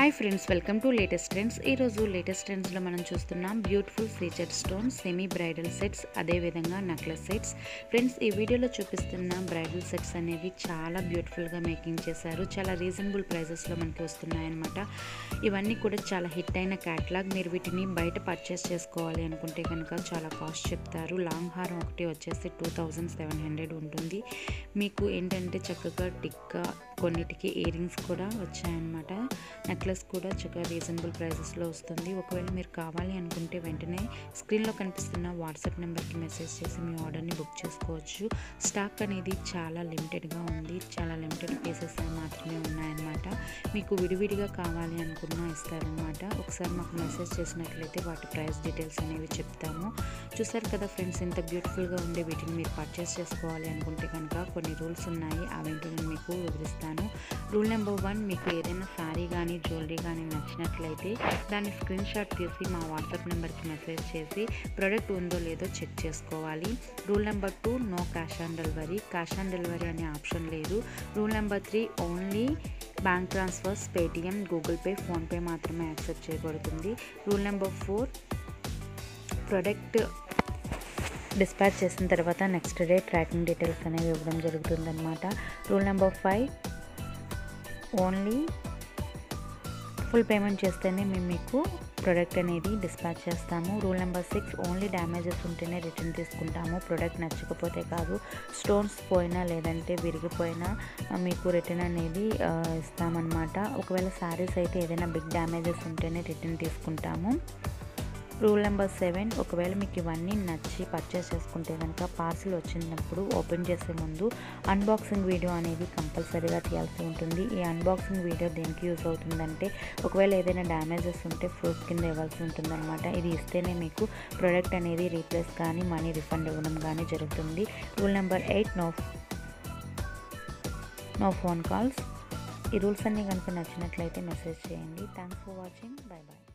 hi friends welcome to latest trends ఈరోజు latest ట్రెండ్స్లో మనం చూస్తున్నాం beautiful feature stone semi bridal sets అదేవిధంగా నెక్లెస్ సెట్స్ ఫ్రెండ్స్ ఈ వీడియోలో చూపిస్తున్న బ్రైడల్ సెట్స్ అనేవి చాలా బ్యూటిఫుల్గా మేకింగ్ చేశారు చాలా రీజనబుల్ ప్రైజెస్లో మనకి వస్తున్నాయన్నమాట ఇవన్నీ కూడా చాలా హిట్ అయిన క్యాటలాగ్ మీరు వీటిని బయట పర్చేస్ చేసుకోవాలి అనుకుంటే కనుక చాలా కాస్ట్ చెప్తారు లాంగ్ హారం ఒకటి వచ్చేసి టూ థౌజండ్ సెవెన్ హండ్రెడ్ ఉంటుంది మీకు ఏంటంటే చక్కగా టిక్కా కొన్నిటికి ఇయర్ రింగ్స్ కూడా వచ్చాయన్నమాట నెక్లెస్ కూడా చక్కగా రీజనబుల్ ప్రైజెస్లో వస్తుంది ఒకవేళ మీరు కావాలి అనుకుంటే వెంటనే స్క్రీన్లో కనిపిస్తున్న వాట్సాప్ నెంబర్కి మెసేజ్ చేసి మీ ఆర్డర్ని బుక్ చేసుకోవచ్చు స్టాక్ అనేది చాలా లిమిటెడ్గా ఉంది చాలా లిమిటెడ్ పీసెస్ మాత్రమే ఉన్నాయన్నమాట మీకు విడివిడిగా కావాలి అనుకున్నా ఇస్తారనమాట ఒకసారి మాకు మెసేజ్ చేసినట్లయితే వాటి ప్రైస్ డీటెయిల్స్ అనేవి చెప్తాము చూసారు కదా ఫ్రెండ్స్ ఇంత బ్యూటిఫుల్గా ఉండే వీటిని మీరు పర్చేస్ చేసుకోవాలి అనుకుంటే కనుక కొన్ని రూల్స్ ఉన్నాయి అవేంటో నేను మీకు వివరిస్తాను రూల్ నెంబర్ వన్ మీకు ఏదైనా శారీ కానీ జ్యువెలరీ కానీ నచ్చినట్లయితే దాన్ని స్క్రీన్ షాట్ తీసి మా వాట్సాప్ నెంబర్కి మెసేజ్ చేసి ప్రోడక్ట్ ఉందో లేదో చెక్ చేసుకోవాలి rule number two no cash on delivery cash on delivery అనే ఆప్షన్ లేదు rule number three only bank transfers Paytm Google Pay PhonePe మాత్రమే యాక్సెప్ట్ చేయబడుతుంది rule number four product dispatch చేసిన తర్వాత నెక్స్ట్ డే ట్రాకింగ్ డీటెయిల్స్ అనేవి ఇవ్వడం జరుగుతుందన్నమాట rule number five only full payment చేస్తేనే మేము మీకు ప్రోడక్ట్ అనేది డిస్పాచ్ చేస్తాము rule number six only damages ఉంటేనే రిటర్న్ తీసుకుంటాము ప్రోడక్ట్ నచ్చకపోతే కాదు స్టోన్స్ పోయినా లేదంటే విరిగిపోయినా మీకు రిటర్న్ అనేది ఇస్తామన్నమాట ఒకవేళ శారీస్ అయితే ఏదైనా బిగ్ డ్యామేజెస్ ఉంటేనే రిటర్న్ తీసుకుంటాము రూల్ నెంబర్ సెవెన్ ఒకవేళ మీకు ఇవన్నీ నచ్చి పర్చేస్ చేసుకుంటే కనుక పార్సిల్ వచ్చినప్పుడు ఓపెన్ చేసే ముందు అన్బాక్సింగ్ వీడియో అనేది కంపల్సరీగా తీయాల్సి ఉంటుంది ఈ అన్బాక్సింగ్ వీడియో దేనికి యూజ్ అవుతుందంటే ఒకవేళ ఏదైనా డ్యామేజెస్ ఉంటే ప్రూఫ్ కింద ఇవ్వాల్సి ఉంటుందన్నమాట ఇది ఇస్తేనే మీకు ప్రోడక్ట్ అనేది రీప్లేస్ కానీ మనీ రిఫండ్ ఇవ్వడం కానీ జరుగుతుంది rule number eight no no phone calls ఈ రూల్స్ అన్నీ కనుక నచ్చినట్లయితే మెసేజ్ చేయండి thanks for watching bye bye